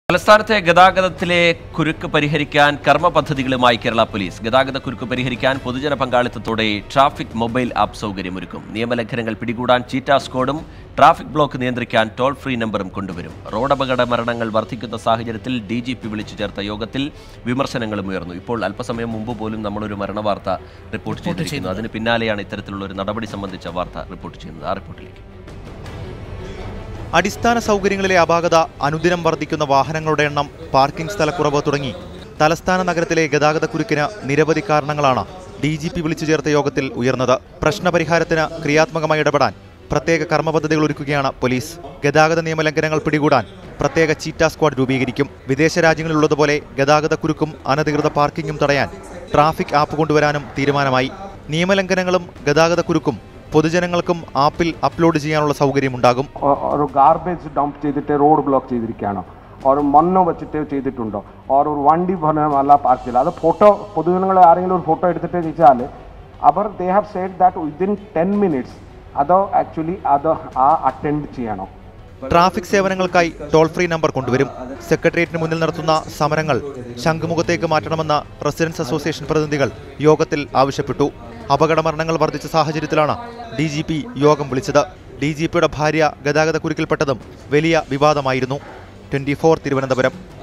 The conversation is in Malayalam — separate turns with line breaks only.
തലസ്ഥാനത്തെ ഗതാഗതത്തിലെ കുരുക്ക് പരിഹരിക്കാൻ കർമ്മ പദ്ധതികളുമായി കേരള പോലീസ് ഗതാഗത കുരുക്ക് പരിഹരിക്കാൻ പൊതുജന പങ്കാളിത്തത്തോടെ ട്രാഫിക് മൊബൈൽ ആപ്പ് സൗകര്യമൊരുക്കും നിയമലംഘനങ്ങൾ പിടികൂടാൻ ചീറ്റ സ്ക്വാഡും ട്രാഫിക് ബ്ലോക്ക് നിയന്ത്രിക്കാൻ ടോൾ ഫ്രീ നമ്പറും കൊണ്ടുവരും റോഡപകട മരണങ്ങൾ വർദ്ധിക്കുന്ന സാഹചര്യത്തിൽ ഡി ജി പി വിളിച്ചു ചേർത്ത യോഗത്തിൽ വിമർശനങ്ങളും ഉയർന്നു ഇപ്പോൾ അല്പസമയം മുമ്പ് പോലും നമ്മളൊരു മരണ വാർത്ത റിപ്പോർട്ട് ചെയ്തിരിക്കുന്നു അതിന് പിന്നാലെയാണ് ഇത്തരത്തിലുള്ള ഒരു നടപടി സംബന്ധിച്ച വാർത്ത റിപ്പോർട്ട് ചെയ്യുന്നത് ആ റിപ്പോർട്ടിലേക്ക്
അടിസ്ഥാന സൗകര്യങ്ങളിലെ അപാകത അനുദിനം വർദ്ധിക്കുന്ന വാഹനങ്ങളുടെ എണ്ണം പാർക്കിംഗ് സ്ഥലക്കുറവ് തുടങ്ങി തലസ്ഥാന നഗരത്തിലെ ഗതാഗതക്കുരുക്കിന് നിരവധി കാരണങ്ങളാണ് ഡി ജി പി വിളിച്ചു ചേർത്ത യോഗത്തിൽ ഉയർന്നത് പ്രശ്നപരിഹാരത്തിന് ക്രിയാത്മകമായി ഇടപെടാൻ പ്രത്യേക കർമ്മ പദ്ധതികൾ ഒരുക്കുകയാണ് പോലീസ് ഗതാഗത നിയമലംഘനങ്ങൾ പിടികൂടാൻ പ്രത്യേക ചീറ്റ സ്ക്വാഡ് രൂപീകരിക്കും വിദേശ രാജ്യങ്ങളിലുള്ളതുപോലെ ഗതാഗതക്കുരുക്കും അനധികൃത പാർക്കിംഗും തടയാൻ ട്രാഫിക് ആപ്പ് കൊണ്ടുവരാനും തീരുമാനമായി നിയമലംഘനങ്ങളും ഗതാഗതക്കുരുക്കും പൊതുജനങ്ങൾക്കും ആപ്പിൽ അപ്ലോഡ് ചെയ്യാനുള്ള സൗകര്യമുണ്ടാകും
ഒരു ഗാർബേജ് ഡംപ് ചെയ്തിട്ട് റോഡ് ബ്ലോക്ക് ചെയ്തിരിക്കുകയാണോ ഒരു മണ്ണ് വെച്ചിട്ട് ചെയ്തിട്ടുണ്ടോ ഓർ ഒരു വണ്ടി നല്ല പാർക്ക് ചെയ്യില്ല അത് ഫോട്ടോ പൊതുജനങ്ങൾ ആരെങ്കിലും ഒരു ഫോട്ടോ എടുത്തിട്ട് ചോദിച്ചാൽ അവർ they have said that within ten minutes അത് ആക്ച്വലി അത് ആ അറ്റൻഡ് ചെയ്യണം
ട്രാഫിക് സേവനങ്ങൾക്കായി ടോൾ ഫ്രീ നമ്പർ കൊണ്ടുവരും സെക്രട്ടേറിയറ്റിന് മുന്നിൽ നടത്തുന്ന സമരങ്ങൾ ശംഖുമുഖത്തേക്ക് മാറ്റണമെന്ന റെസിഡൻസ് അസോസിയേഷൻ പ്രതിനിധികൾ യോഗത്തിൽ ആവശ്യപ്പെട്ടു അപകട മരണങ്ങൾ വർദ്ധിച്ച സാഹചര്യത്തിലാണ് ഡി ജി പി യോഗം വിളിച്ചത് ഡി ജി പിയുടെ ഭാര്യ ഗതാഗത കുരുക്കിൽപ്പെട്ടതും വലിയ വിവാദമായിരുന്നു ട്വന്റി ഫോർ തിരുവനന്തപുരം